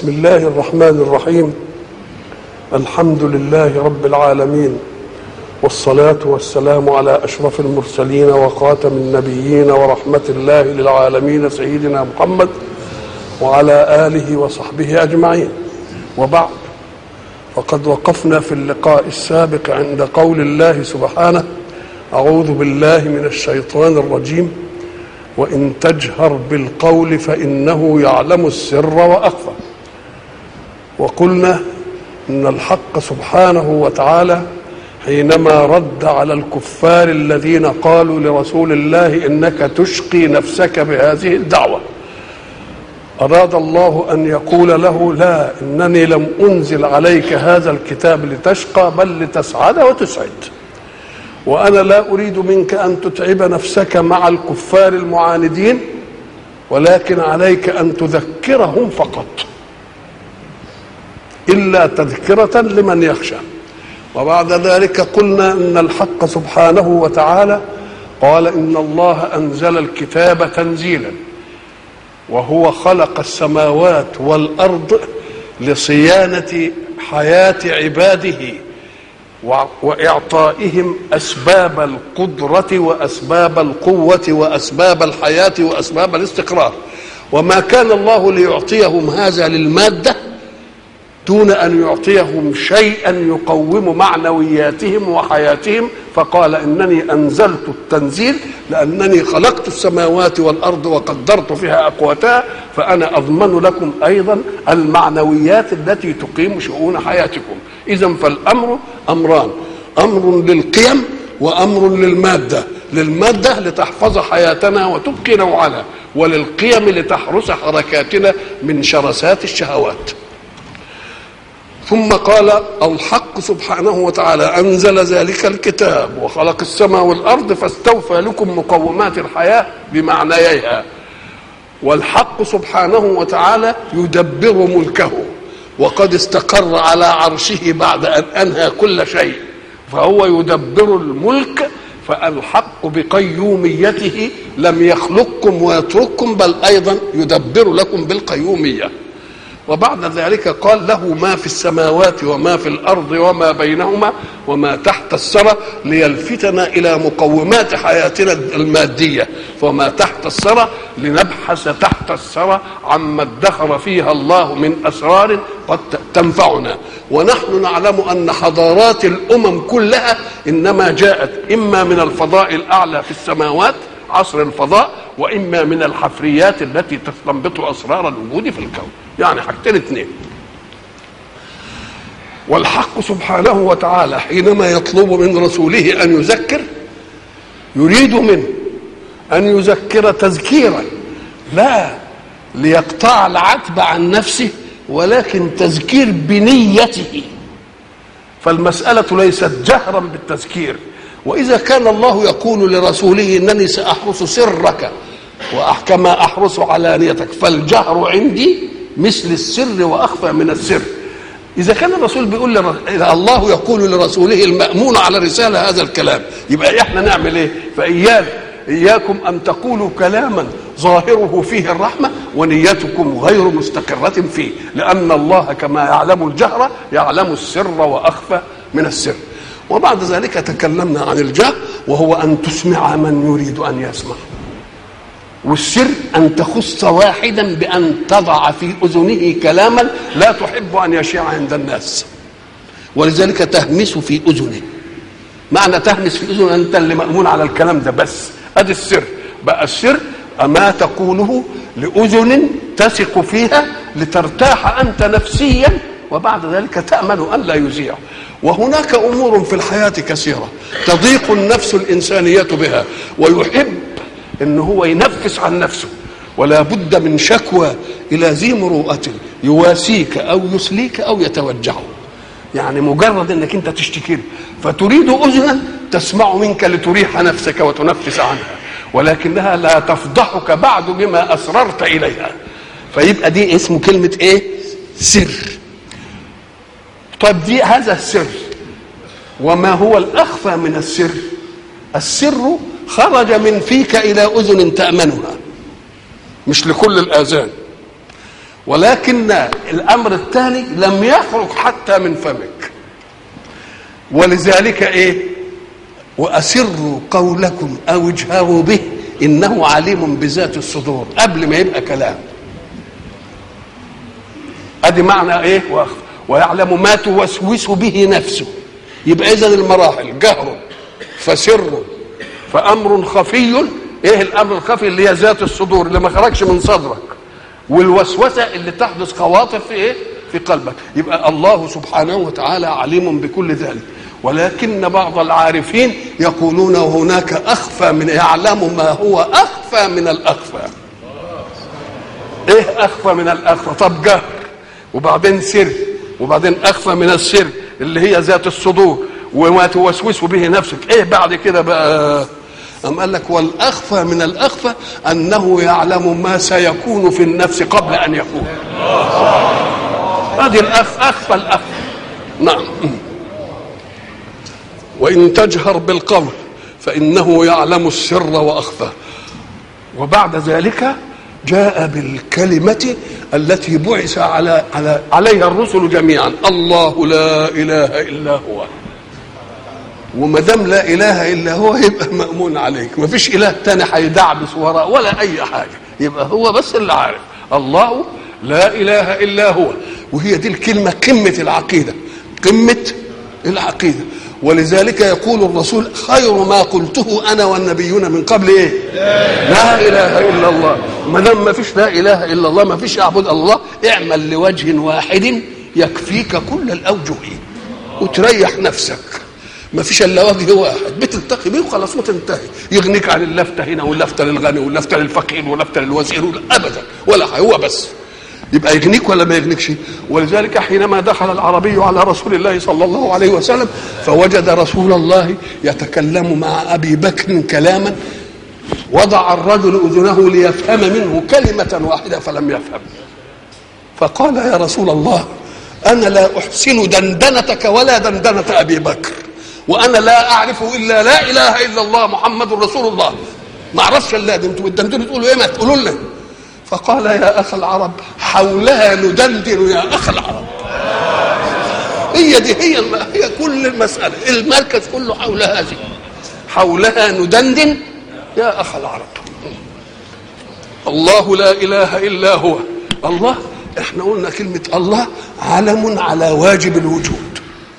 بسم الله الرحمن الرحيم الحمد لله رب العالمين والصلاة والسلام على أشرف المرسلين وخاتم النبيين ورحمة الله للعالمين سيدنا محمد وعلى آله وصحبه أجمعين وبعد فقد وقفنا في اللقاء السابق عند قول الله سبحانه أعوذ بالله من الشيطان الرجيم وإن تجهر بالقول فإنه يعلم السر وأخفى وقلنا إن الحق سبحانه وتعالى حينما رد على الكفار الذين قالوا لرسول الله إنك تشقي نفسك بهذه الدعوة أراد الله أن يقول له لا إنني لم أنزل عليك هذا الكتاب لتشقى بل لتسعد وتسعد وانا لا اريد منك ان تتعب نفسك مع الكفار المعاندين ولكن عليك ان تذكرهم فقط الا تذكره لمن يخشى وبعد ذلك قلنا ان الحق سبحانه وتعالى قال ان الله انزل الكتاب تنزيلا وهو خلق السماوات والارض لصيانه حياه عباده واعطائهم اسباب القدره واسباب القوه واسباب الحياه واسباب الاستقرار وما كان الله ليعطيهم هذا للماده دون ان يعطيهم شيئا يقوم معنوياتهم وحياتهم فقال انني انزلت التنزيل لانني خلقت السماوات والارض وقدرت فيها اقواتها فانا اضمن لكم ايضا المعنويات التي تقيم شؤون حياتكم اذا فالامر امران امر للقيم وامر للماده للماده لتحفظ حياتنا وتبقي نوعنا وللقيم لتحرس حركاتنا من شرسات الشهوات ثم قال الحق سبحانه وتعالى انزل ذلك الكتاب وخلق السماء والارض فاستوفى لكم مقومات الحياه بمعنييها والحق سبحانه وتعالى يدبر ملكه وقد استقر على عرشه بعد ان انهى كل شيء فهو يدبر الملك فالحق بقيوميته لم يخلقكم ويترككم بل ايضا يدبر لكم بالقيوميه وبعد ذلك قال له ما في السماوات وما في الارض وما بينهما وما تحت الثرى ليلفتنا الى مقومات حياتنا الماديه وما تحت الثرى لنبحث تحت الثرى عما ادخر فيها الله من اسرار قد تنفعنا ونحن نعلم ان حضارات الامم كلها انما جاءت اما من الفضاء الاعلى في السماوات عصر الفضاء واما من الحفريات التي تستنبط اسرار الوجود في الكون يعني حاجتين اثنين والحق سبحانه وتعالى حينما يطلب من رسوله ان يذكر يريد منه ان يذكر تذكيرا لا ليقطع العتب عن نفسه ولكن تذكير بنيته فالمساله ليست جهرا بالتذكير واذا كان الله يقول لرسوله انني ساحرس سرك كما احرس علانيتك فالجهر عندي مثل السر واخفى من السر اذا كان الرسول بيقول لر... إذا الله يقول لرسوله المامون على رساله هذا الكلام يبقى احنا نعمل ايه فايانا اياكم ان تقولوا كلاما ظاهره فيه الرحمه ونيتكم غير مستقره فيه لان الله كما يعلم الجهر يعلم السر واخفى من السر وبعد ذلك تكلمنا عن الجهر وهو ان تسمع من يريد ان يسمع والسر ان تخص واحدا بان تضع في اذنه كلاما لا تحب ان يشيع عند الناس ولذلك تهمس في اذنه معنى تهمس في اذنه انت اللي مامون على الكلام ده بس ادي السر بقى السر اما تقوله لاذن تثق فيها لترتاح انت نفسيا وبعد ذلك تامل ان لا يذيع وهناك امور في الحياه كثيره تضيق النفس الانسانيه بها ويحب ان هو ينفس عن نفسه ولا بد من شكوى الى ذي مروءه يواسيك او يسليك او يتوجعه يعني مجرد انك انت تشتكي له فتريد اذنا تسمع منك لتريح نفسك وتنفس عنها ولكنها لا تفضحك بعد بما اسررت اليها فيبقى دي اسمه كلمه ايه سر طيب دي هذا السر وما هو الاخفى من السر السر خرج من فيك الى اذن تامنها مش لكل الاذان ولكن الامر الثاني لم يخرج حتى من فمك ولذلك ايه واسروا قولكم او اجهروا به انه عليم بذات الصدور قبل ما يبقى كلام ادي معنى ايه واخر ويعلم ما توسوس به نفسه يبقى اذا المراحل جهر فسر فامر خفي ايه الامر الخفي اللي هي ذات الصدور اللي ما خرجش من صدرك والوسوسه اللي تحدث خواطر في ايه في قلبك يبقى الله سبحانه وتعالى عليم بكل ذلك ولكن بعض العارفين يقولون هناك اخفى من يعلم ما هو اخفى من الاخفى ايه اخفى من الاخفى طب جهر وبعدين سر وبعدين اخفى من السر اللي هي ذات الصدور وما توسوس به نفسك ايه بعد كده بقى أم قال لك والأخفى من الأخفى أنه يعلم ما سيكون في النفس قبل أن يكون هذه الأخ أخفى الأخفى نعم وإن تجهر بالقول فإنه يعلم السر وأخفى وبعد ذلك جاء بالكلمة التي بعث على, على عليها الرسل جميعا الله لا إله إلا هو وما دام لا اله الا هو يبقى مامون عليك ما فيش اله تاني هيدعبس وراء ولا اي حاجه يبقى هو بس اللي عارف الله لا اله الا هو وهي دي الكلمه قمه العقيده قمه العقيده ولذلك يقول الرسول خير ما قلته انا والنبيون من قبل ايه لا اله الا الله ما دام ما فيش لا اله الا الله ما فيش اعبد الله اعمل لوجه واحد يكفيك كل الاوجه وتريح نفسك ما فيش الا وجه واحد بتلتقي بيه وخلاص وتنتهي يغنيك عن اللفته هنا واللفته للغني واللفته للفقير واللفته للوزير ابدا ولا حاجه هو بس يبقى يغنيك ولا ما يغنيكش ولذلك حينما دخل العربي على رسول الله صلى الله عليه وسلم فوجد رسول الله يتكلم مع ابي بكر كلاما وضع الرجل اذنه ليفهم منه كلمه واحده فلم يفهم فقال يا رسول الله انا لا احسن دندنتك ولا دندنه ابي بكر وانا لا اعرف الا لا اله الا الله محمد رسول الله ما اعرفش الا ده انتوا بتدندنوا تقولوا ايه ما تقولوا لنا فقال يا اخ العرب حولها ندندن يا اخ العرب هي دي هي هي كل المساله المركز كله حول هذه حولها ندندن يا اخ العرب الله لا اله الا هو الله احنا قلنا كلمه الله علم على واجب الوجود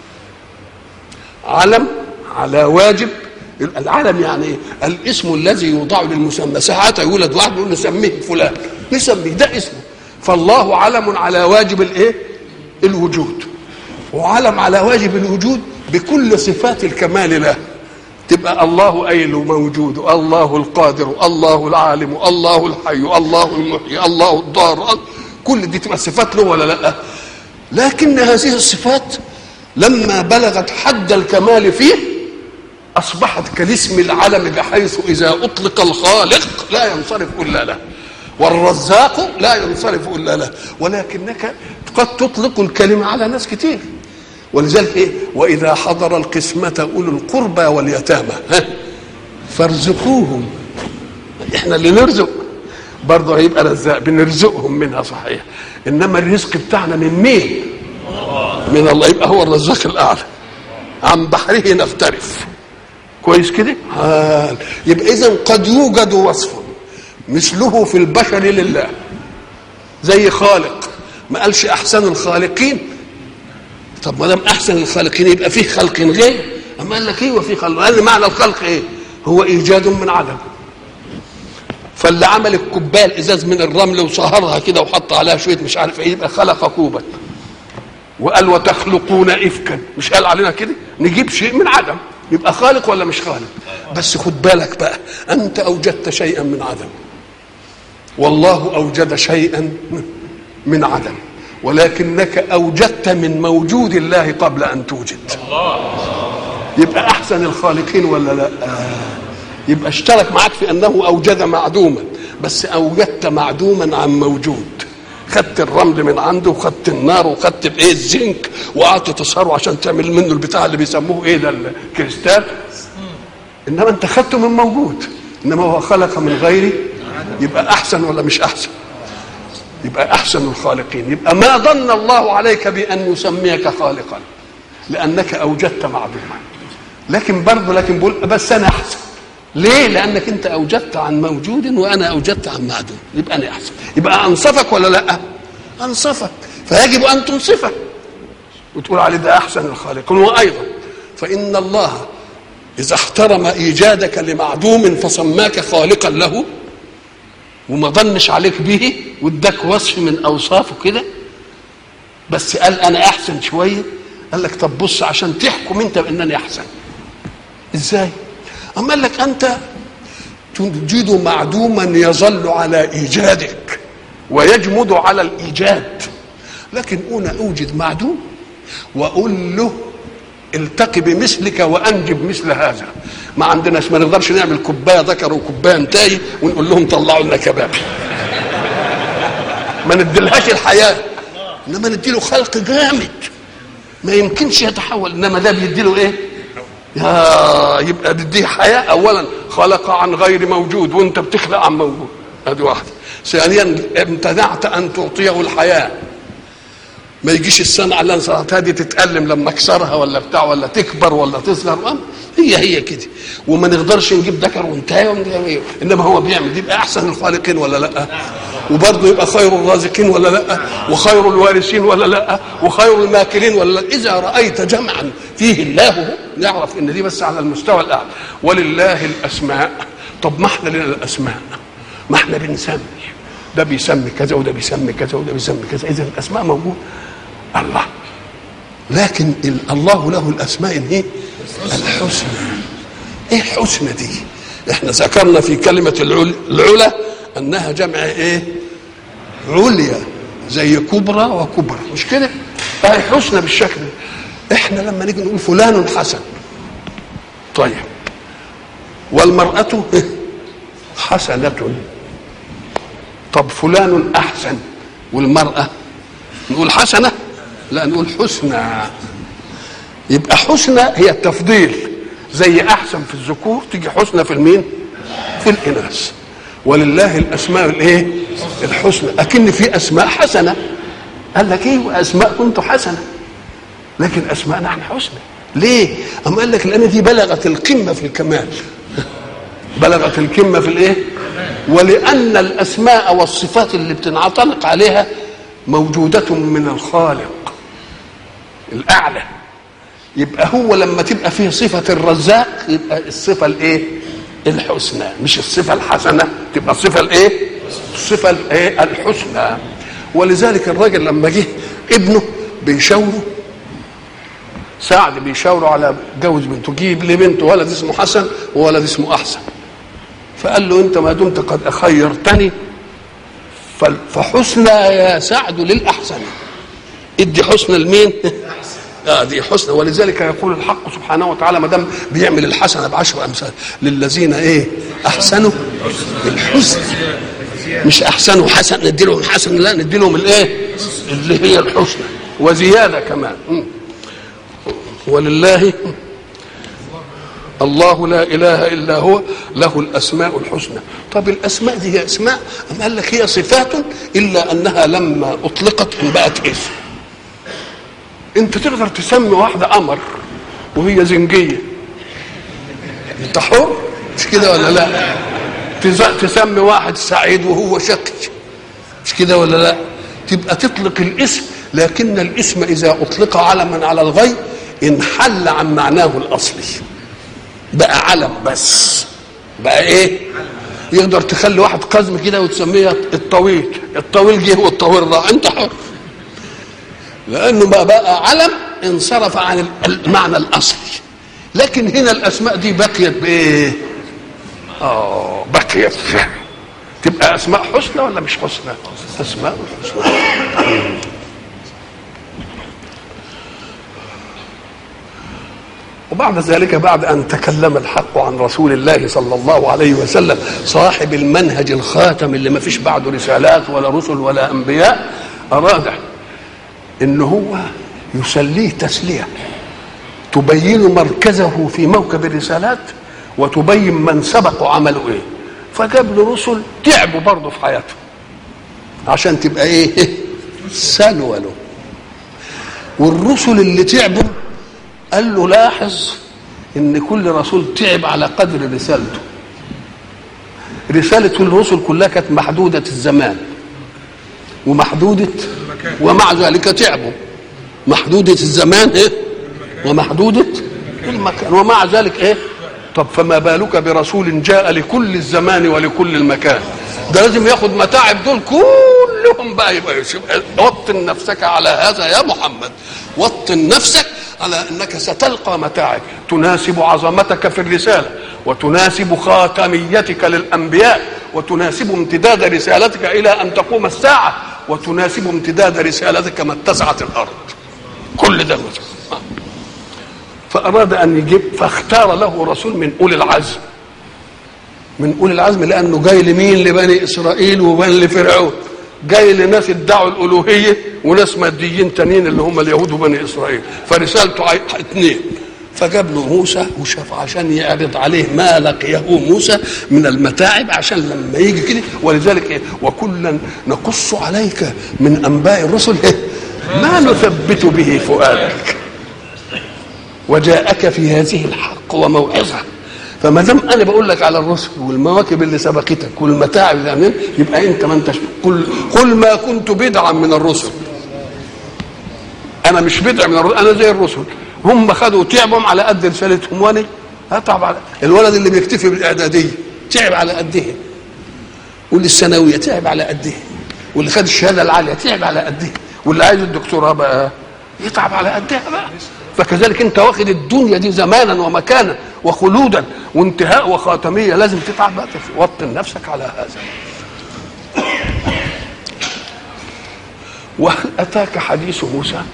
علم على واجب العلم يعني ايه؟ الاسم الذي يوضع للمسمى ساعات يولد واحد يقول نسميه فلان نسميه ده اسمه فالله علم على واجب الايه الوجود وعلم على واجب الوجود بكل صفات الكمال له تبقى الله أي موجود الله القادر الله العالم الله الحي الله المحيي الله الضار كل دي تبقى صفات له ولا لا لكن هذه الصفات لما بلغت حد الكمال فيه أصبحت كالاسم العلم بحيث إذا أطلق الخالق لا ينصرف إلا له والرزاق لا ينصرف إلا له ولكنك قد تطلق الكلمة على ناس كتير ولذلك إيه وإذا حضر القسمة أولو القربى واليتامى ها فارزقوهم احنا اللي نرزق برضه هيبقى رزاق بنرزقهم منها صحيح انما الرزق بتاعنا من مين من الله يبقى هو الرزاق الاعلى عن بحره نفترف كويس كده آه. يبقى اذا قد يوجد وصف مثله في البشر لله زي خالق ما قالش احسن الخالقين طب ما دام احسن الخالقين يبقى فيه خلق غير اما قال لك ايه وفي خلق قال لي معنى الخلق ايه هو ايجاد من عدم فاللي عمل الكوبايه الازاز من الرمل وصهرها كده وحط عليها شويه مش عارف ايه يبقى خلق كوبا وقال وتخلقون افكا مش قال علينا كده نجيب شيء من عدم يبقى خالق ولا مش خالق بس خد بالك بقى انت اوجدت شيئا من عدم والله اوجد شيئا من عدم ولكنك اوجدت من موجود الله قبل ان توجد يبقى احسن الخالقين ولا لا يبقى اشترك معك في انه اوجد معدوما بس اوجدت معدوما عن موجود خدت الرمل من عنده وخدت النار وخدت الايه الزنك وقعدت تصهره عشان تعمل منه البتاع اللي بيسموه ايه ده الكريستال انما انت خدته من موجود انما هو خلق من غيره يبقى احسن ولا مش احسن يبقى احسن الخالقين يبقى ما ظن الله عليك بان يسميك خالقا لانك اوجدت معدوما لكن برضه لكن بقول بس انا احسن ليه؟ لانك انت اوجدت عن موجود وانا اوجدت عن معدوم يبقى انا احسن يبقى انصفك ولا لا؟ انصفك فيجب ان تنصفه وتقول عليه ده احسن الخالقين وايضا فان الله اذا احترم ايجادك لمعدوم فسماك خالقا له وما ظنش عليك به واداك وصف من اوصافه كده بس قال انا احسن شويه قال لك طب بص عشان تحكم انت بانني احسن ازاي اما قال لك انت تجد معدوما يظل على ايجادك ويجمد على الايجاد لكن انا اوجد معدوم واقول له التقي بمثلك وانجب مثل هذا ما عندناش ما نقدرش نعمل كوبايه ذكر وكوبايه انتاي ونقول لهم طلعوا لنا كباب ما نديلهاش الحياه انما نديله خلق جامد ما يمكنش يتحول انما ده بيديله ايه يا يبقى بديه حياه اولا خلق عن غير موجود وانت بتخلق عن موجود ادي واحده ثانيا امتنعت ان تعطيه الحياه ما يجيش الصنعه اللي انا صنعتها دي تتألم لما اكسرها ولا بتاع ولا تكبر ولا تصغر هي هي كده وما نقدرش نجيب ذكر وانتهى انما هو بيعمل يبقى احسن الخالقين ولا لا وبرضه يبقى خير الرازقين ولا لا وخير الوارثين ولا لا وخير الماكلين ولا لا اذا رايت جمعا فيه الله نعرف ان دي بس على المستوى الاعلى ولله الاسماء طب ما احنا لنا الاسماء ما احنا بنسمي ده بيسمي كذا وده بيسمي كذا وده بيسمي كذا اذا الاسماء موجوده الله لكن الله له الاسماء الايه الحسنى ايه الحسنى دي احنا ذكرنا في كلمه العلا, العلا انها جمع ايه عليا زي كبرى وكبرى مش كده فهي حسنى بالشكل ده احنا لما نيجي نقول فلان حسن طيب والمرأة حسنة طب فلان أحسن والمرأة نقول حسنة لا نقول حسنى يبقى حسنى هي التفضيل زي احسن في الذكور تيجي حسنى في المين في الاناث ولله الاسماء الايه الحسنى اكن في اسماء حسنه قال لك ايه واسماء كنت حسنه لكن اسماء نحن حسنى ليه اما قال لك لان دي بلغت القمه في الكمال بلغت القمه في الايه ولان الاسماء والصفات اللي بتنعتنق عليها موجوده من الخالق الاعلى يبقى هو لما تبقى فيه صفه الرزاق يبقى الصفه الايه الحسنى مش الصفه الحسنه تبقى الصفه الايه الصفه الايه الحسنى ولذلك الراجل لما جه ابنه بيشاوره سعد بيشاوره على جوز بنته جيب لي بنته ولد اسمه حسن وولد اسمه احسن فقال له انت ما دمت قد خيرتني فحسنى يا سعد للاحسن ادي حسنى لمين آه دي حسنى ولذلك يقول الحق سبحانه وتعالى ما دام بيعمل الحسنه بعشر امثال للذين ايه احسنوا الحسن مش احسنوا حسن ندي لهم حسن لا ندي لهم الايه اللي هي الحسنى وزياده كمان م. ولله الله لا اله الا هو له الاسماء الحسنى طب الاسماء دي هي اسماء ام قال لك هي صفات الا انها لما اطلقت بقت اسم انت تقدر تسمي واحده قمر وهي زنجيه انت حر مش كده ولا لا تسمي واحد سعيد وهو شقي مش كده ولا لا تبقى تطلق الاسم لكن الاسم اذا اطلق علما على الغير انحل عن معناه الاصلي بقى علم بس بقى ايه يقدر تخلي واحد قزم كده وتسميه الطويل الطويل جه والطويل راح انت حر لانه ما بقى علم انصرف عن المعنى الاصلي لكن هنا الاسماء دي بقيت بايه اه بقيت تبقى اسماء حسنى ولا مش حسنى اسماء حسنى وبعد ذلك بعد ان تكلم الحق عن رسول الله صلى الله عليه وسلم صاحب المنهج الخاتم اللي ما فيش بعده رسالات ولا رسل ولا انبياء اراد ان هو يسليه تسليه تبين مركزه في موكب الرسالات وتبين من سبق عملوا ايه فجاب له رسل تعبوا برضه في حياتهم عشان تبقى ايه سلوى له والرسل اللي تعبوا قال له لاحظ ان كل رسول تعب على قدر رسالته رسالة الرسل كلها كانت محدودة الزمان ومحدودة ومع ذلك تعبوا محدودة الزمان ايه ومحدودة المكان ومع ذلك ايه طب فما بالك برسول جاء لكل الزمان ولكل المكان ده لازم ياخد متاعب دول كلهم بقى يبقى وطن نفسك على هذا يا محمد وطن نفسك على انك ستلقى متاعب تناسب عظمتك في الرساله وتناسب خاتميتك للانبياء وتناسب امتداد رسالتك الى ان تقوم الساعه وتناسب امتداد رسالتك ما اتسعت الارض كل ده مثلا فاراد ان يجيب فاختار له رسول من اولي العزم من اولي العزم لانه جاي لمين لبني اسرائيل وبني لفرعون جاي لناس ادعوا الالوهيه وناس ماديين تانيين اللي هم اليهود وبني اسرائيل فرسالته اثنين فجاب له موسى وشاف عشان يعرض عليه ما لقيه موسى من المتاعب عشان لما يجي كده ولذلك إيه وكلا نقص عليك من انباء الرسل إيه ما نثبت به فؤادك وجاءك في هذه الحق وموعظه فما دام انا بقول لك على الرسل والمواكب اللي سبقتك والمتاعب اللي عملت يبقى انت ما انتش قل قل ما كنت بدعا من الرسل انا مش بدع من الرسل انا زي الرسل هم خدوا تعبهم على قد رسالتهم وانا اتعب على الولد اللي بيكتفي بالاعداديه تعب على قده واللي الثانويه تعب على قده واللي خد الشهاده العاليه تعب على قده واللي عايز الدكتوراه بقى يتعب على قدها بقى فكذلك انت واخد الدنيا دي زمانا ومكانا وخلودا وانتهاء وخاتميه لازم تتعب بقى توطن نفسك على هذا وهل اتاك حديث موسى؟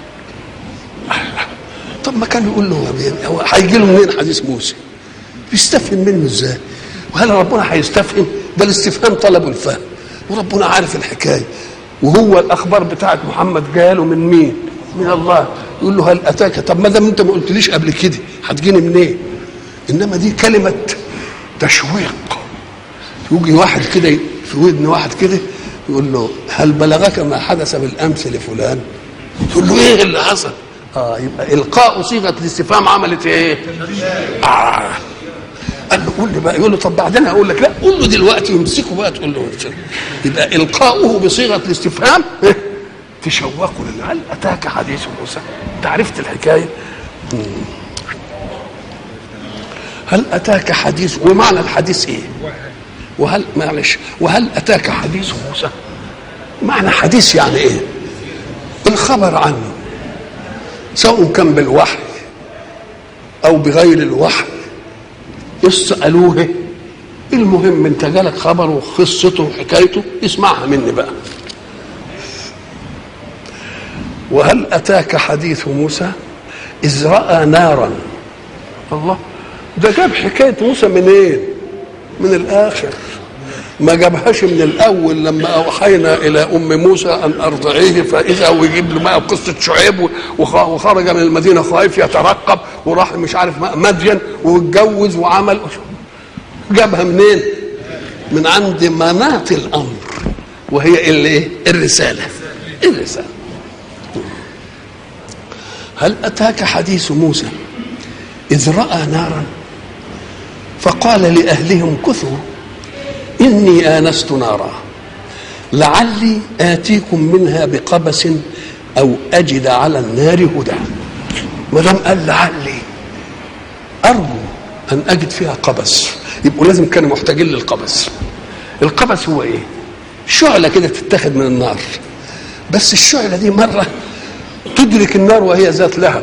طب ما كان يقول له هو هيجي له منين حديث موسى؟ بيستفهم منه ازاي؟ وهل ربنا هيستفهم؟ ده الاستفهام طلب الفهم وربنا عارف الحكايه وهو الاخبار بتاعت محمد جاله من مين؟ من الله يقول له هل اتاك طب ما دام انت ما قلتليش قبل كده هتجيني منين؟ إيه؟ انما دي كلمه تشويق يجي واحد كده في ودن واحد كده يقول له هل بلغك ما حدث بالامس لفلان؟ تقول له ايه اللي حصل؟ اه يبقى القاء صيغه الاستفهام عملت ايه؟ آه. قال له قول لي بقى يقول له طب بعدين اقول لك لا قول له دلوقتي يمسكه بقى تقول له يبقى القاؤه بصيغه الاستفهام تشوقه لله هل اتاك حديث موسى؟ انت عرفت الحكايه؟ مم. هل اتاك حديث ومعنى الحديث ايه؟ وهل معلش وهل اتاك حديث موسى؟ معنى حديث يعني ايه؟ الخبر عنه سواء كان بالوحي او بغير الوحي اسالوه المهم انت جالك خبر وقصته وحكايته اسمعها مني بقى وهل اتاك حديث موسى اذ راى نارا الله ده جاب حكايه موسى منين إيه؟ من الاخر ما جابهاش من الاول لما اوحينا الى ام موسى ان ارضعيه فاذا هو يجيب له بقى قصه شعيب وخرج من المدينه خايف يترقب وراح مش عارف مدين واتجوز وعمل جابها منين؟ من عند مناط الامر وهي اللي الرساله الرساله هل اتاك حديث موسى اذ راى نارا فقال لاهلهم كثوا إني آنست نارا لعلي آتيكم منها بقبس أو أجد على النار هدى ما دام قال لعلي أرجو أن أجد فيها قبس يبقوا لازم كانوا محتاجين للقبس القبس هو إيه؟ شعلة كده تتاخد من النار بس الشعلة دي مرة تدرك النار وهي ذات لهب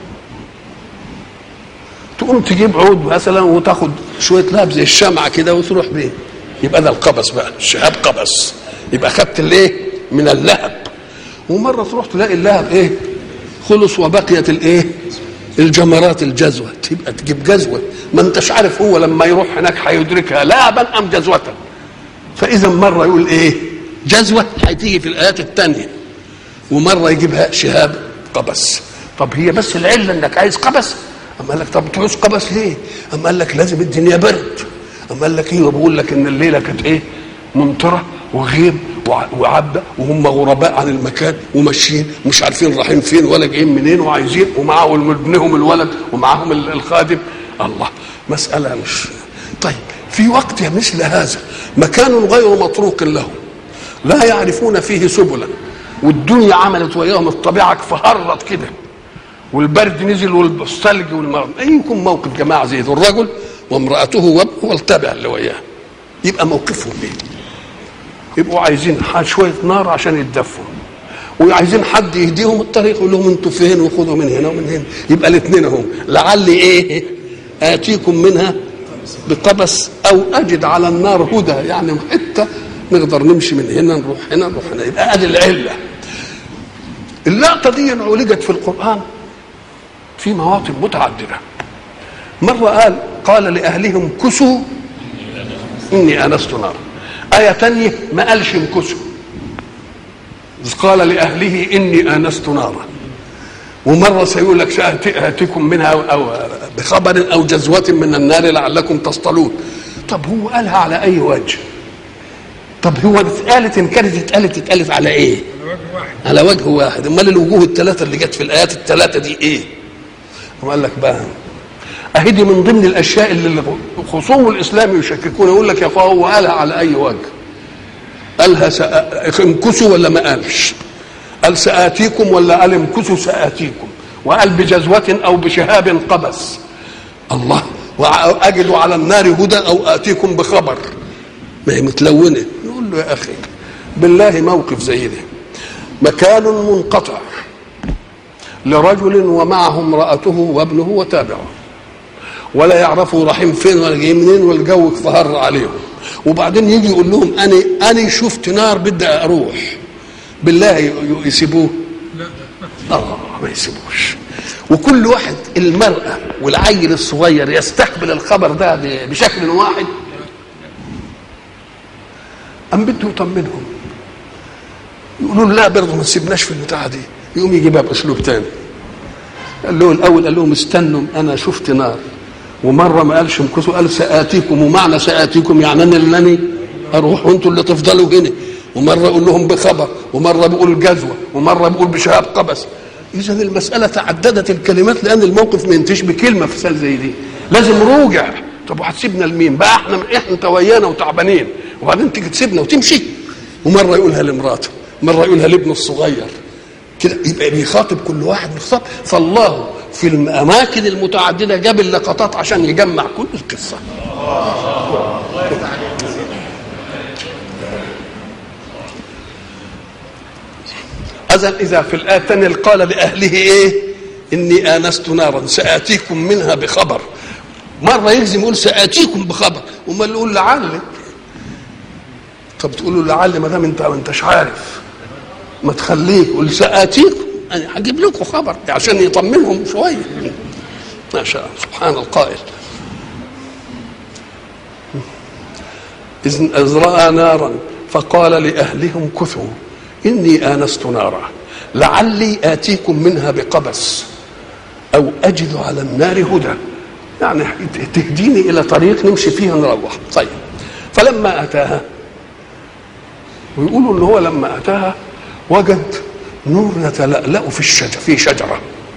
تقوم تجيب عود مثلا وتاخد شويه لهب زي الشمعه كده وتروح بيه يبقى ده القبس بقى الشهاب قبس يبقى خدت الايه من اللهب ومره تروح تلاقي اللهب ايه خلص وبقيت الايه الجمرات الجزوه تبقى تجيب جزوه ما انتش عارف هو لما يروح هناك هيدركها لهبا ام جزوه فاذا مره يقول ايه جزوه هتيجي في الايات الثانيه ومره يجيبها شهاب قبس طب هي بس العله انك عايز قبس اما قال لك طب تعوز قبس ليه اما قال لك لازم الدنيا برد اما قال لك ايه بقول لك ان الليله كانت ايه ممطره وغيم وع- وعبة وهم غرباء عن المكان وماشيين مش عارفين رايحين فين ولا جايين منين وعايزين ومعاهم ابنهم الولد ومعاهم ال- الخادم الله مسألة مش طيب في وقت مثل هذا مكان غير مطروق لهم لا يعرفون فيه سبلا والدنيا عملت وياهم الطبيعة فهرت كده والبرد نزل والثلج والمرض أي يكون موقف جماعة زي ذو الرجل وامرأته وابنه والتابع اللي وياه يبقى موقفهم ايه؟ يبقوا عايزين ح- شوية نار عشان يتدفوا وعايزين حد يهديهم الطريق يقول لهم انتوا فين وخذوا من هنا ومن هنا يبقى الاثنين اهم لعلي ايه اتيكم منها بقبس او اجد على النار هدى يعني حته نقدر نمشي من هنا نروح هنا نروح هنا يبقى ادي العله اللقطه دي عولجت في القران في مواطن متعدده مره قال قال لاهلهم كسوا اني انست نارا ايه تانية ما قالش امكسوا إذ قال لاهله اني انست نارا ومره سيقول لك ساتيكم منها أو, او بخبر او جزوه من النار لعلكم تصطلون طب هو قالها على اي وجه طب هو اتقالت ان كانت اتقالت اتقالت على ايه على وجه واحد امال الوجوه الثلاثه اللي جت في الايات الثلاثه دي ايه هو قال لك بقى اهي دي من ضمن الاشياء اللي خصوم الاسلام يشككون يقول لك يا اخويا هو قالها على اي وجه قالها سأ... امكسوا ولا ما قالش قال سآتيكم ولا قال امكسوا سآتيكم وقال بجزوة أو بشهاب قبس الله وأجد على النار هدى أو آتيكم بخبر ما هي متلونة نقول له يا أخي بالله موقف زي ده مكان منقطع لرجل ومعه امرأته وابنه وتابعه ولا يعرفوا رايحين فين ولا جايين منين والجو فهر عليهم وبعدين يجي يقول لهم انا انا شفت نار بدي اروح بالله ي- ي- يسيبوه لا ما يسيبوش وكل واحد المرأة والعيل الصغير يستقبل الخبر ده ب- بشكل واحد أم بده يطمنهم يقولوا له لا برضه ما تسيبناش في البتاعة دي يقوم يجيبها بأسلوب تاني قال له الأول قال لهم استنوا أنا شفت نار ومرة ما قالش امكثوا قال سآتيكم ومعنى سآتيكم يعني أنا اللي أروح وأنتوا اللي تفضلوا هنا ومرة يقول لهم بخبر ومرة بيقول جزوة ومرة بيقول بشهاب قبس إذا المسألة تعددت الكلمات لأن الموقف ما ينتهيش بكلمة في سال زي دي لازم روجع طب وهتسيبنا لمين بقى احنا احنا انت ويانا وتعبانين وبعدين تيجي تسيبنا وتمشي ومرة يقولها لمراته مرة يقولها لابنه الصغير كده يبقى بيخاطب كل واحد بخطاب فالله في الاماكن المتعدده جاب اللقطات عشان يجمع كل القصه اذا اذا في الايه الثانيه قال لاهله ايه اني انست نارا ساتيكم منها بخبر مره يلزم يقول ساتيكم بخبر وما يقول لعل طب تقول له لعل ما دام انت ما انتش عارف ما تخليه قول ساتيكم انا هجيب لكم خبر عشان يطمنهم شويه ما شاء الله سبحان القائل إذ إذ رأى نارا فقال لأهلهم كثوا إني آنست نارا لعلي آتيكم منها بقبس أو أجد على النار هدى يعني تهديني إلى طريق نمشي فيه نروح طيب فلما أتاها ويقولوا إن هو لما أتاها وجد نور يتلألأ في الشجر في شجرة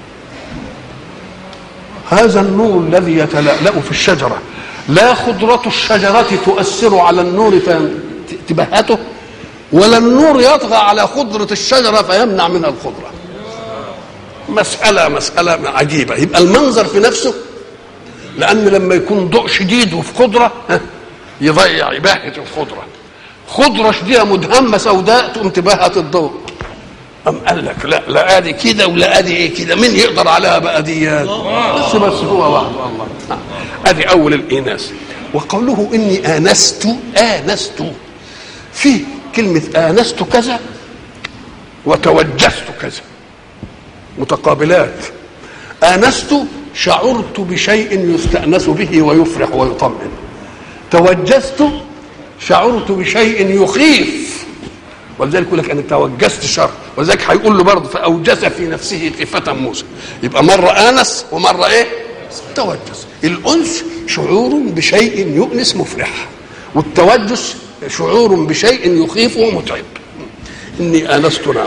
هذا النور الذي يتلألأ في الشجرة لا خضرة الشجرة تؤثر على النور فتبهته ولا النور يطغى على خضرة الشجرة فيمنع منها الخضرة مسألة مسألة عجيبة يبقى المنظر في نفسه لأن لما يكون ضوء شديد وفي خضرة ها، يضيع يبهت الخضرة خضرة شديدة مدهمة سوداء تقوم تبهت الضوء أم قال لك لا لا ادي كده ولا ادي ايه كده مين يقدر عليها بقى ديات بس بس هو واحد الله آه. ادي اول الاناث وقوله اني انست انست في كلمه انست كذا وتوجست كذا متقابلات انست شعرت بشيء يستانس به ويفرح ويطمئن توجست شعرت بشيء يخيف ولذلك يقول لك انا توجست شر ولذلك هيقول له برضه فاوجس في نفسه خيفه موسى يبقى مره انس ومره ايه توجس الانس شعور بشيء يؤنس مفرح والتوجس شعور بشيء يخيف ومتعب اني انست نارا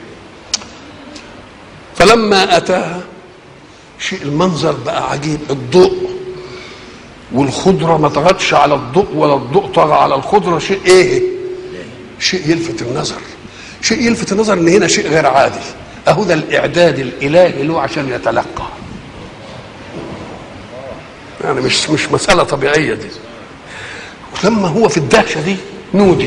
فلما اتاها شيء المنظر بقى عجيب الضوء والخضرة ما طغتش على الضوء ولا الضوء طغى على الخضرة شيء ايه شيء يلفت النظر شيء يلفت النظر ان هنا شيء غير عادي اهو ده الاعداد الالهي له عشان يتلقى يعني مش مش مسألة طبيعية دي لما هو في الدهشة دي نودي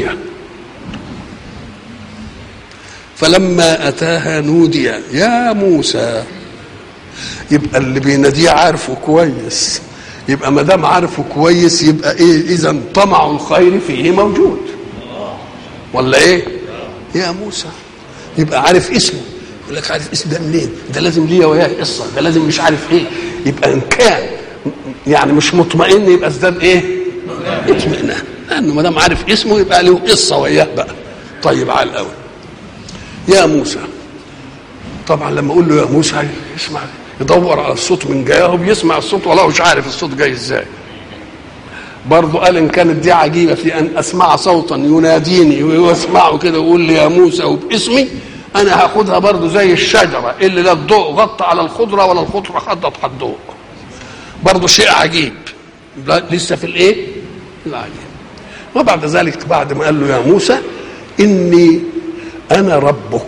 فلما أتاها نودي يا موسى يبقى اللي بيناديه عارفه كويس يبقى ما دام عارفه كويس يبقى ايه اذا طمع الخير فيه موجود ولا ايه يا موسى يبقى عارف اسمه يقول لك عارف اسم ده منين ده لازم ليا وياه قصه ده لازم مش عارف ايه يبقى ان كان يعني مش مطمئن يبقى ازداد ايه اطمئنان لانه ما دام عارف اسمه يبقى له قصه وياه بقى طيب على الاول يا موسى طبعا لما اقول له يا موسى يسمع يدور على الصوت من جايه بيسمع الصوت ولا مش عارف الصوت جاي ازاي برضه قال ان كانت دي عجيبه في ان اسمع صوتا يناديني واسمعه كده ويقول لي يا موسى وباسمي انا هاخدها برضه زي الشجره اللي لا الضوء غطى على الخضره ولا الخضره خضت على الضوء برضه شيء عجيب لسه في الايه العجيب وبعد ذلك بعد ما قال له يا موسى اني انا ربك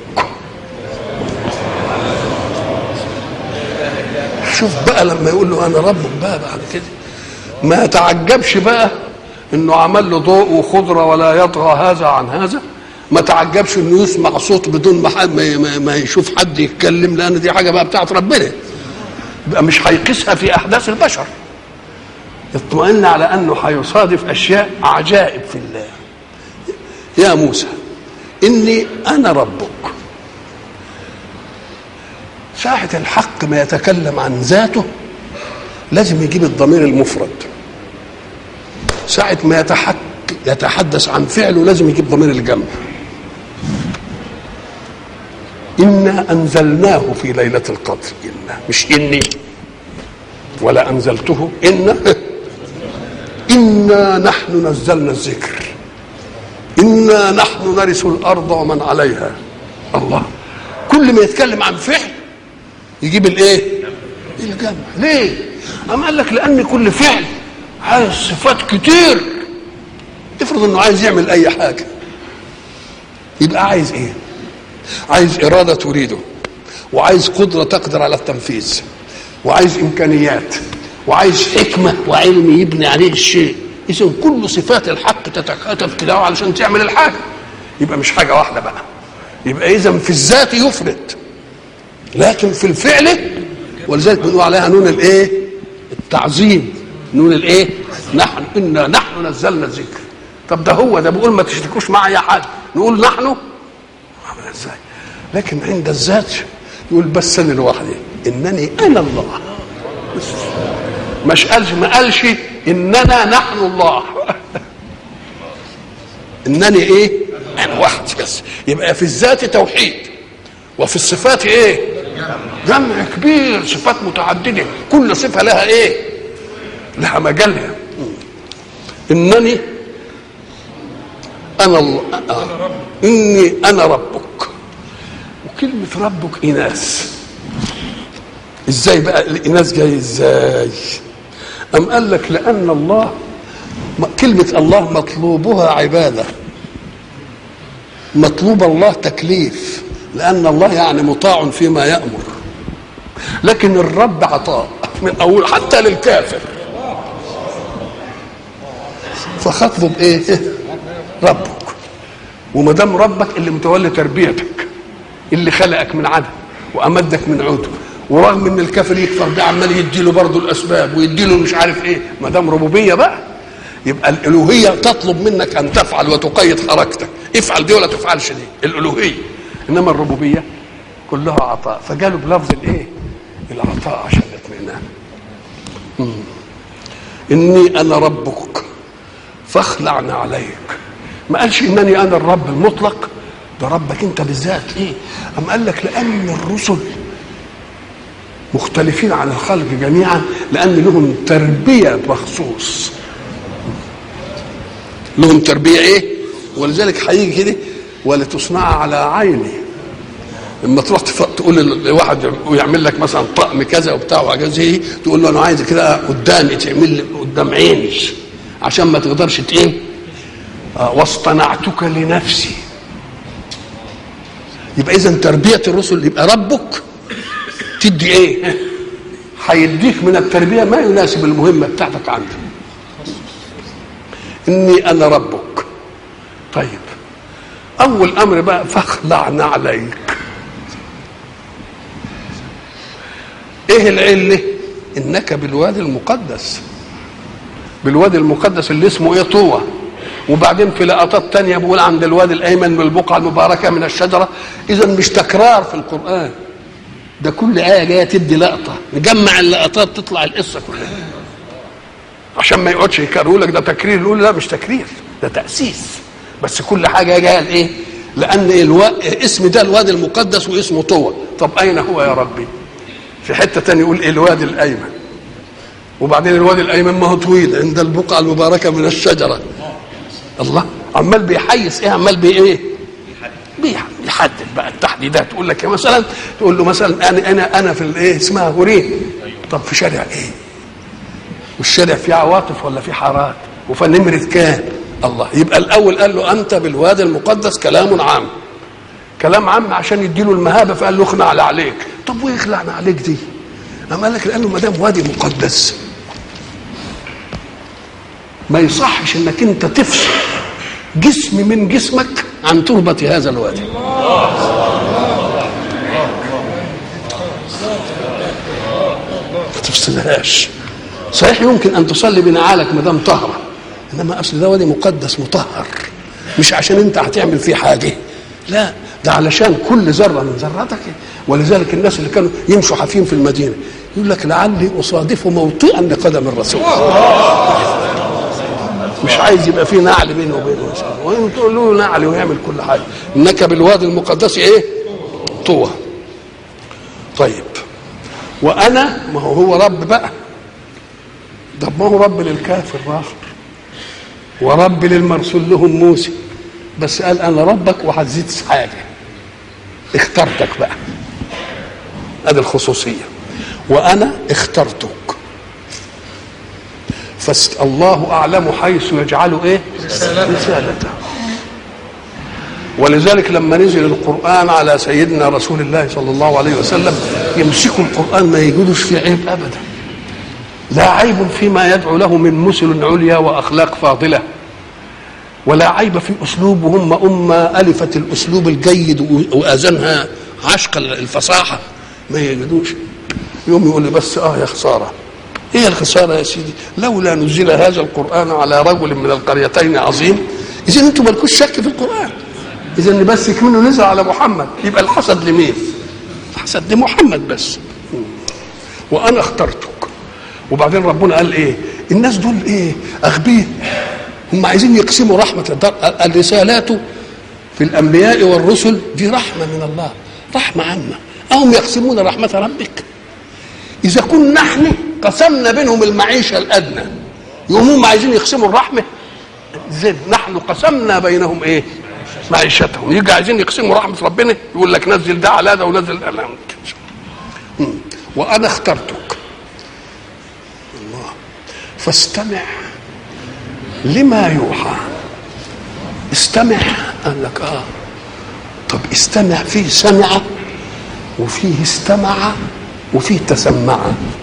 شوف بقى لما يقول له انا ربك بقى بعد كده ما تعجبش بقى انه عمل له ضوء وخضره ولا يطغى هذا عن هذا ما تعجبش انه يسمع صوت بدون ما حد ما, ما, ما يشوف حد يتكلم لان دي حاجه بقى بتاعت ربنا يبقى مش هيقيسها في احداث البشر يطمئن على انه هيصادف اشياء عجائب في الله يا موسى اني انا ربك ساعة الحق ما يتكلم عن ذاته لازم يجيب الضمير المفرد ساعة ما يتحك يتحدث عن فعله لازم يجيب ضمير الجمع إنا أنزلناه في ليلة القدر إنا مش إني ولا أنزلته إنا إنا نحن نزلنا الذكر إنا نحن نرث الأرض ومن عليها الله كل ما يتكلم عن فعل يجيب الايه الجمع ليه أم قال لك لأن كل فعل عايز صفات كتير افرض انه عايز يعمل اي حاجة يبقى عايز ايه عايز إرادة تريده وعايز قدرة تقدر على التنفيذ وعايز إمكانيات وعايز حكمة وعلم يبني عليه الشيء إذا كل صفات الحق تتكاتف كده علشان تعمل الحاجة يبقى مش حاجة واحدة بقى يبقى إذا في الذات يفرد لكن في الفعل ولذلك بنقول عليها نون الايه التعظيم نون الايه نحن انا نحن نزلنا الذكر طب ده هو ده بيقول ما تشركوش معي حد نقول نحن ازاي لكن عند الذات يقول بس انا لوحدي انني انا الله بس مش قالش ما قالش اننا نحن الله انني ايه انا وحدي بس يبقى في الذات توحيد وفي الصفات ايه جمع كبير صفات متعدده كل صفه لها ايه لها مجالها انني انا الله آه. اني انا ربك وكلمه ربك اناث ازاي بقى الاناث جاي ازاي ام قال لك لان الله كلمه الله مطلوبها عباده مطلوب الله تكليف لأن الله يعني مطاع فيما يأمر لكن الرب عطاء من أول حتى للكافر فخاطبه بإيه؟ ربك وما دام ربك اللي متولي تربيتك اللي خلقك من عدم وأمدك من عدو ورغم ان الكافر يكفر ده عمال يديله برضه الاسباب ويديله مش عارف ايه ما دام ربوبيه بقى يبقى الالوهيه تطلب منك ان تفعل وتقيد حركتك افعل دي ولا تفعلش دي الالوهيه انما الربوبيه كلها عطاء فقالوا بلفظ الايه العطاء عشان الاطمئنان اني انا ربك فاخلعنا عليك ما قالش انني انا الرب المطلق ده ربك انت بالذات ايه ام قال لك لان الرسل مختلفين عن الخلق جميعا لان لهم تربيه مخصوص لهم تربيه ايه ولذلك هيجي كده ولتصنع على عيني لما تروح تقول لواحد ويعمل لك مثلا طقم كذا وبتاع وحاجات زي دي تقول له انا عايز كده قدامي تعمل لي قدام عيني عشان ما تقدرش تقيم آه واصطنعتك لنفسي يبقى اذا تربيه الرسل يبقى ربك تدي ايه هيديك من التربيه ما يناسب المهمه بتاعتك عنده اني انا ربك طيب اول امر بقى فاخلعنا عليك ايه العله انك بالوادي المقدس بالوادي المقدس اللي اسمه ايه طوى وبعدين في لقطات تانية بيقول عند الوادي الايمن من البقعه المباركه من الشجره اذا مش تكرار في القران ده كل ايه جايه تدي لقطه نجمع اللقطات تطلع القصه كلها عشان ما يقعدش يكرروا لك ده تكرير يقول لا مش تكرير ده تاسيس بس كل حاجه جايه ايه لان الو... اسم ده الوادي المقدس واسمه طوى طب اين هو يا ربي في حته تانية يقول إيه الوادي الايمن وبعدين الوادي الايمن ما هو طويل عند البقعه المباركه من الشجره الله عمال بيحيس ايه عمال بي ايه بيحدد بقى التحديدات تقول لك مثلا تقول له مثلا انا انا انا في الايه اسمها هورين طب في شارع ايه والشارع فيه عواطف ولا فيه حارات وفي نمرة كام الله يبقى الاول قال له انت بالوادي المقدس كلام عام كلام عام عشان يديله المهابه فقال له اخلع عليك طب وايه يخلعنا عليك دي اما قال لك لانه ما دام وادي مقدس ما يصحش انك انت تفصل جسم من جسمك عن تربة هذا الوادي ما تفصلهاش صحيح يمكن ان تصلي بنعالك ما دام طهره انما اصل ده وادي مقدس مطهر مش عشان انت هتعمل فيه حاجه لا ده علشان كل ذره من ذراتك ولذلك الناس اللي كانوا يمشوا حافين في المدينه يقول لك لعلي اصادف موطئا لقدم الرسول مش عايز يبقى فيه نعل بينه وبينه وين تقول له نعل ويعمل كل حاجه انك بالوادي المقدس ايه طوى طيب وانا ما هو هو رب بقى ده ما هو رب للكافر الاخر ورب للمرسول لهم موسى بس قال انا ربك وهتزيد حاجه اخترتك بقى ادي الخصوصيه وانا اخترتك فالله اعلم حيث يجعل ايه رسالته ولذلك لما نزل القران على سيدنا رسول الله صلى الله عليه وسلم يمسكوا القران ما يجدوش فيه عيب ابدا لا عيب فيما يدعو له من مثل عليا واخلاق فاضله ولا عيب في اسلوب هم امه الفت الاسلوب الجيد واذنها عشق الفصاحه ما يجدوش يوم يقول لي بس اه يا خساره ايه الخساره يا سيدي لولا نزل هذا القران على رجل من القريتين عظيم اذا انتم مالكوش شك في القران اذا بس كمنه نزل على محمد يبقى الحسد لمين الحسد لمحمد بس وانا اخترتك وبعدين ربنا قال ايه الناس دول ايه اغبياء هم عايزين يقسموا رحمه الدار الرسالات في الانبياء والرسل دي رحمه من الله رحمه عامه اهم يقسمون رحمه ربك اذا كنا نحن قسمنا بينهم المعيشه الادنى يقوموا هم عايزين يقسموا الرحمه زين نحن قسمنا بينهم ايه معيشتهم يجي عايزين يقسموا رحمه ربنا يقول لك نزل ده على ده ونزل ده وانا اخترتك الله فاستمع لما يوحى استمع قال لك اه طب استمع فيه سمع وفيه استمع وفيه تسمع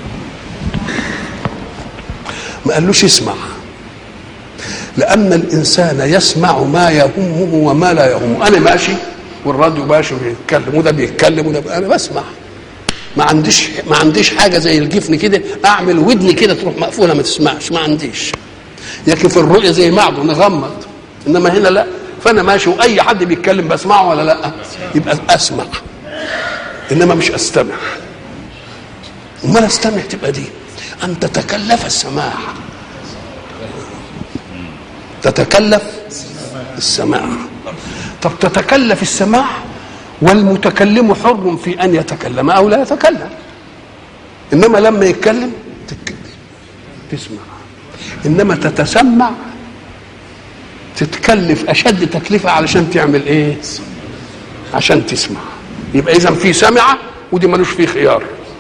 ما قالوش اسمع لأن الإنسان يسمع ما يهمه وما لا يهمه أنا ماشي والراديو ماشي بيتكلم وده بيتكلم وده أنا بسمع ما عنديش ما عنديش حاجة زي الجفن كده أعمل ودني كده تروح مقفولة ما تسمعش ما عنديش لكن في الرؤية زي معده نغمض إنما هنا لا فأنا ماشي وأي حد بيتكلم بسمعه ولا لا يبقى أسمع إنما مش أستمع امال استمع تبقى دي ان تتكلف السماع تتكلف السماع طب تتكلف السماع والمتكلم حر في ان يتكلم او لا يتكلم انما لما يتكلم تسمع انما تتسمع تتكلف اشد تكلفه علشان تعمل ايه عشان تسمع يبقى اذا في سمع ودي ملوش فيه خيار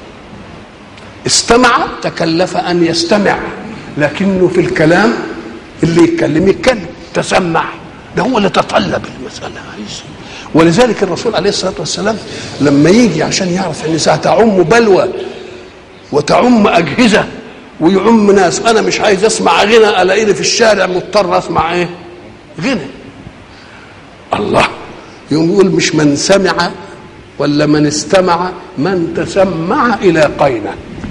استمع تكلف ان يستمع لكنه في الكلام اللي يتكلم يتكلم تسمع ده هو اللي تطلب المساله عايز ولذلك الرسول عليه الصلاه والسلام لما يجي عشان يعرف ان ستعم بلوى وتعم اجهزه ويعم ناس انا مش عايز اسمع غنى الاقيني في الشارع مضطر اسمع ايه غنى الله يقوم يقول مش من سمع ولا من استمع من تسمع الى قينه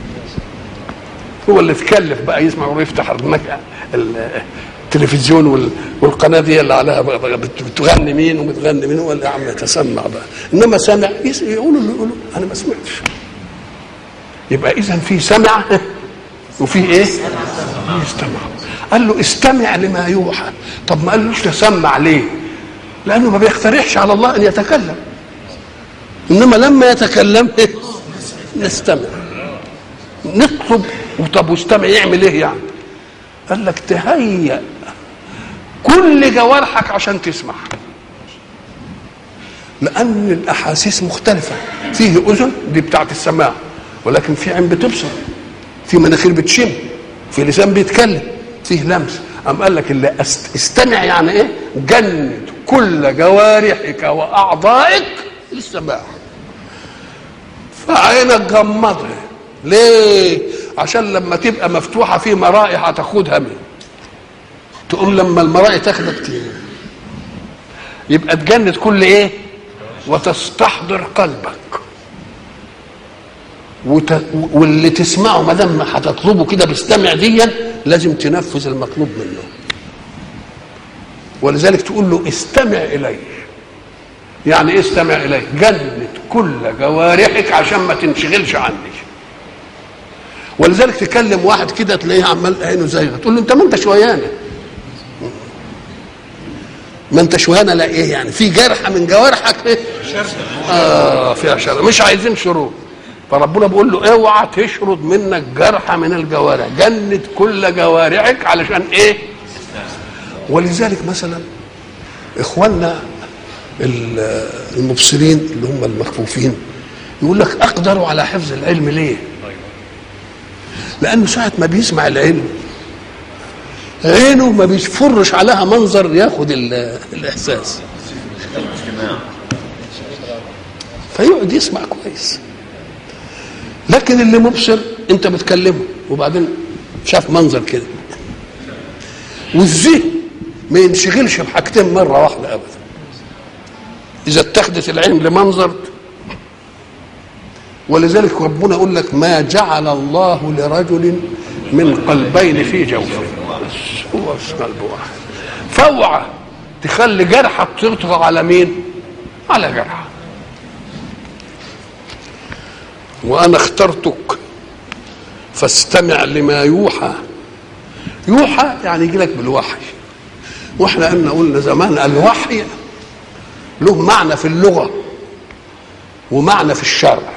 هو اللي تكلف بقى يسمع ويفتح المك- ال- التلفزيون وال- والقناه دي اللي عليها بقى بقى بت- بتغني مين وبتغني مين هو اللي عم يتسمع بقى انما سمع يس- يقولوا اللي يقولوا انا ما سمعتش يبقى اذا في سمع وفي ايه؟ يستمع قال له استمع لما يوحى طب ما قالوش تسمع ليه؟ لانه ما بيقترحش على الله ان يتكلم انما لما يتكلم نستمع نطلب طب واستمع يعمل ايه يعني؟ قال لك تهيأ كل جوارحك عشان تسمع لأن الأحاسيس مختلفة فيه أذن دي بتاعت السماع ولكن في عين بتبصر في مناخير بتشم في لسان بيتكلم فيه لمس أم قال لك اللي است- استمع يعني إيه جند كل جوارحك وأعضائك للسماع فعينك غمضها ليه عشان لما تبقى مفتوحة في مرائح هتاخدها من تقوم لما المرائح تاخدك ت- يبقى تجند كل ايه وتستحضر قلبك وت... واللي تسمعه ما دام هتطلبه كده باستمع ديا لازم تنفذ المطلوب منه ولذلك تقول له استمع الي يعني ايه استمع الي جند كل جوارحك عشان ما تنشغلش عني ولذلك تكلم واحد كده تلاقيه عمال عينه زيغه تقول له انت ما انت شويانه ما انت شويانه لا ايه يعني في جرح من جوارحك ايه اه فيها شر مش عايزين شرود فربنا بيقول له اوعى تشرد منك جرح من الجوارح جند كل جوارحك علشان ايه ولذلك مثلا اخواننا ال- المبصرين اللي هم المكفوفين يقول لك اقدروا على حفظ العلم ليه لانه ساعه ما بيسمع العلم عينه ما بيفرش عليها منظر ياخد ال- الاحساس فيقعد يسمع كويس لكن اللي مبصر انت بتكلمه وبعدين شاف منظر كده والذهن ما ينشغلش بحاجتين مره واحده ابدا اذا اتخذت العين لمنظر ولذلك ربنا يقول لك ما جعل الله لرجل من قلبين في جوفه بس هو بس قلب واحد فاوعى تخلي جرحك تطغى على مين؟ على جرحك وانا اخترتك فاستمع لما يوحى يوحى يعني يجي لك بالوحي واحنا قلنا قلنا زمان الوحي له معنى في اللغه ومعنى في الشرع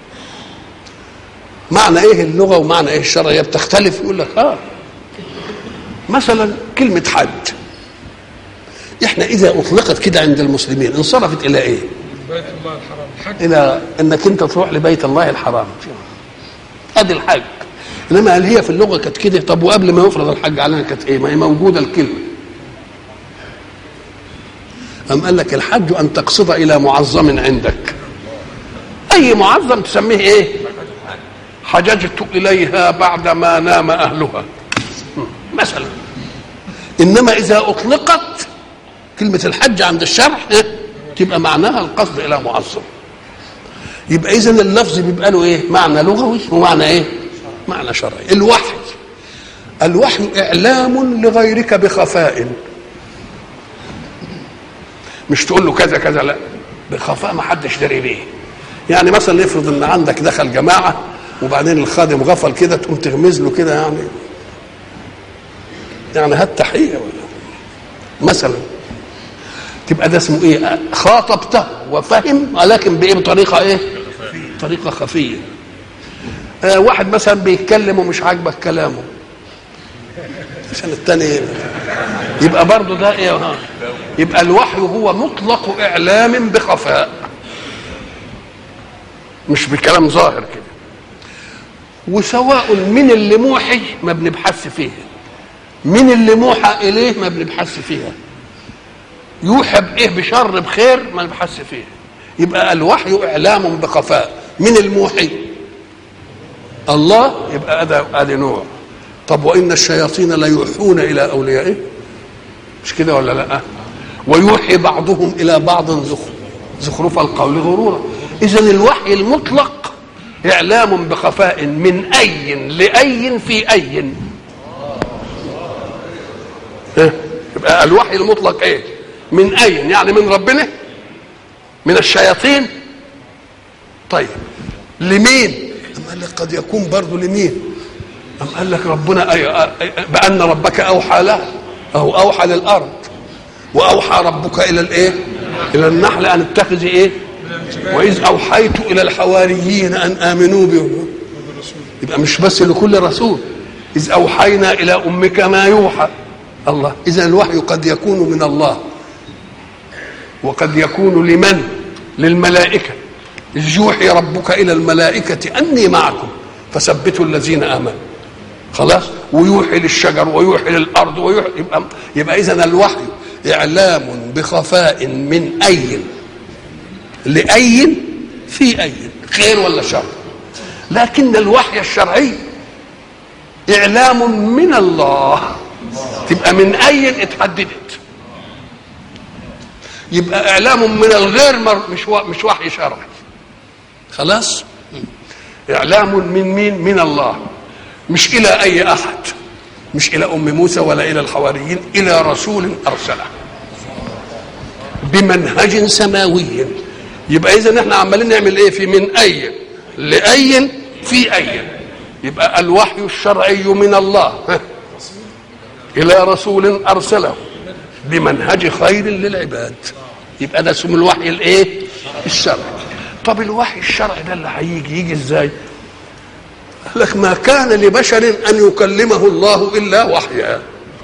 معنى ايه اللغه ومعنى ايه الشرع هي بتختلف يقول لك اه مثلا كلمه حج احنا اذا اطلقت كده عند المسلمين انصرفت الى ايه بيت الله الحرام الحج الى انك انت تروح لبيت الله الحرام ادي الحج انما هل هي في اللغه كانت كده طب وقبل ما يفرض الحج علينا كانت ايه ما هي موجوده الكلمه أم قال لك الحج أن تقصد إلى معظم عندك أي معظم تسميه إيه حججت إليها بعدما نام أهلها مثلا إنما إذا أطلقت كلمة الحج عند الشرع إيه؟ تبقى معناها القصد إلى معظم يبقى إذا اللفظ بيبقى له إيه معنى لغوي ومعنى إيه معنى شرعي الوحي الوحي إعلام لغيرك بخفاء مش تقول له كذا كذا لا بخفاء ما حدش داري بيه يعني مثلا نفرض ان عندك دخل جماعه وبعدين الخادم غفل كده تقوم تغمز له كده يعني يعني هات تحيه ولا مثلا تبقى ده اسمه ايه خاطبته وفهم ولكن بايه بطريقه ايه طريقه خفيه آه واحد مثلا بيتكلم ومش عاجبك كلامه عشان التاني يبقى برضه ده ايه ها؟ يبقى الوحي هو مطلق اعلام بخفاء مش بكلام ظاهر كده وسواء من اللي موحي ما بنبحث فيه من اللي موحى اليه ما بنبحث فيها يوحى بايه بشر بخير ما نبحث فيه يبقى الوحي اعلام بخفاء من الموحي الله يبقى ادي ادي نوع طب وان الشياطين ليوحون الى اوليائه مش كده ولا لا ويوحي بعضهم الى بعض زخ- زخرف القول غرورا اذا الوحي المطلق اعلام بخفاء من اي لاي في اي إيه؟ يبقى الوحي المطلق ايه من اي يعني من ربنا من الشياطين طيب لمين أم قال لك قد يكون برضه لمين أم قال لك ربنا أي أي- بأن ربك أوحى له أو أوحى للأرض وأوحى ربك إلى الإيه إلى النحل أن اتخذي إيه وإذ أوحيت إلى الحواريين أن آمنوا بهم يبقى مش بس لكل رسول إذ أوحينا إلى أمك ما يوحى الله إذا الوحي قد يكون من الله وقد يكون لمن للملائكة إذ يوحي ربك إلى الملائكة أني معكم فثبتوا الذين آمنوا خلاص ويوحي للشجر ويوحي للأرض ويوحي يبقى, يبقى إذا الوحي إعلام بخفاء من أي لأي في أي خير ولا شر لكن الوحي الشرعي إعلام من الله تبقى من أي اتحددت يبقى اعلام من الغير مر مش و... مش وحي شرعي خلاص اعلام من مين من الله مش الى اي احد مش الى ام موسى ولا الى الحواريين الى رسول ارسله بمنهج سماوي يبقى اذا احنا عمالين نعمل ايه في من اي لاي في اي يبقى الوحي الشرعي من الله ها. الى رسول ارسله بمنهج خير للعباد يبقى ده اسمه الوحي الايه الشرعي طب الوحي الشرعي ده اللي هيجي يجي ازاي قال لك ما كان لبشر ان يكلمه الله الا وحيا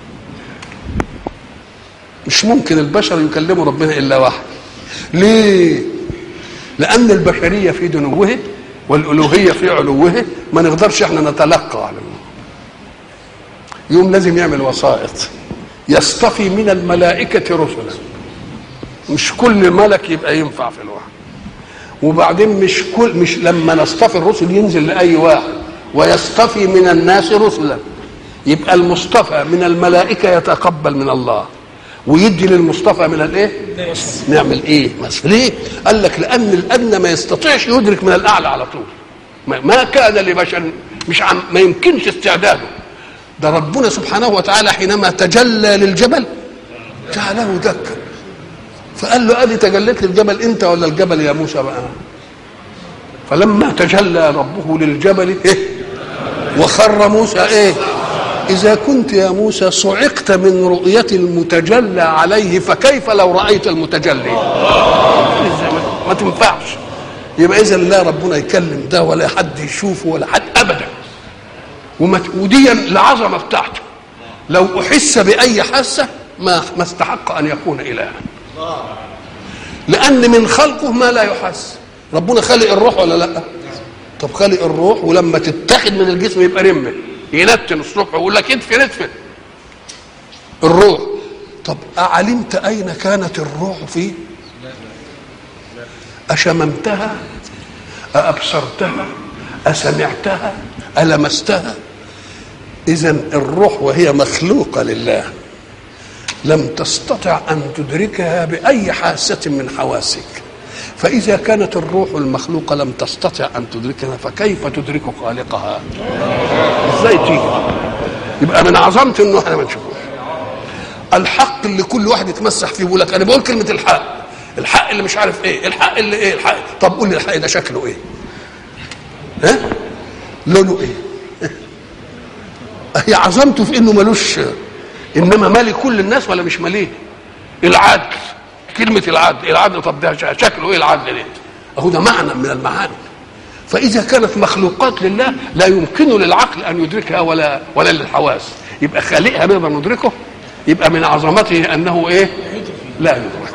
مش ممكن البشر يكلموا ربنا الا وحي ليه لان البشريه في دنوه والالوهيه في علوه ما نقدرش احنا نتلقى على الله يوم لازم يعمل وسائط يصطفي من الملائكة رسلا مش كل ملك يبقى ينفع في الوحي وبعدين مش كل مش لما نصطفي الرسل ينزل لأي واحد ويصطفي من الناس رسلا يبقى المصطفى من الملائكة يتقبل من الله ويدي للمصطفى من الايه؟ نعمل ايه؟ بس ليه؟ قال لك لان الادنى ما يستطيعش يدرك من الاعلى على طول ما, ما كان لبشر مش عم ما يمكنش استعداده ده ربنا سبحانه وتعالى حينما تجلى للجبل جعله دكا فقال له ادي تجليت للجبل انت ولا الجبل يا موسى بقى فلما تجلى ربه للجبل ايه وخر موسى ايه اذا كنت يا موسى صعقت من رؤيه المتجلى عليه فكيف لو رايت المتجلي ما تنفعش يبقى اذا لا ربنا يكلم ده ولا حد يشوفه ولا حد ابدا وما ودي العظمه بتاعته لو احس باي حاسه ما ما استحق ان يكون الها لان من خلقه ما لا يحس ربنا خلق الروح ولا لا طب خلق الروح ولما تتاخد من الجسم يبقى رمه ينتن الصبح ويقول لك ادفن ادفن الروح طب أعلمت أين كانت الروح فيه أشممتها أأبصرتها أسمعتها ألمستها إذا الروح وهي مخلوقة لله لم تستطع أن تدركها بأي حاسة من حواسك فإذا كانت الروح المخلوقة لم تستطع أن تدركها فكيف تدرك خالقها إزاي تيجي يبقى من عظمته إنه إحنا ما نشوفوش الحق اللي كل واحد يتمسح فيه يقول لك أنا بقول كلمة الحق الحق اللي مش عارف إيه الحق اللي إيه الحق طب قول لي الحق ده شكله إيه ها لونه إيه هي عظمته في إنه ملوش إنما مالي كل الناس ولا مش ماليه العدل كلمة العدل العدل طب ده شكله ايه العدل ده اهو ده معنى من المعاني فإذا كانت مخلوقات لله لا يمكن للعقل أن يدركها ولا ولا للحواس يبقى خالقها نقدر ندركه يبقى من عظمته انه ايه لا يدرك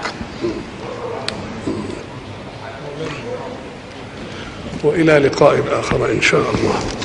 والى لقاء اخر ان شاء الله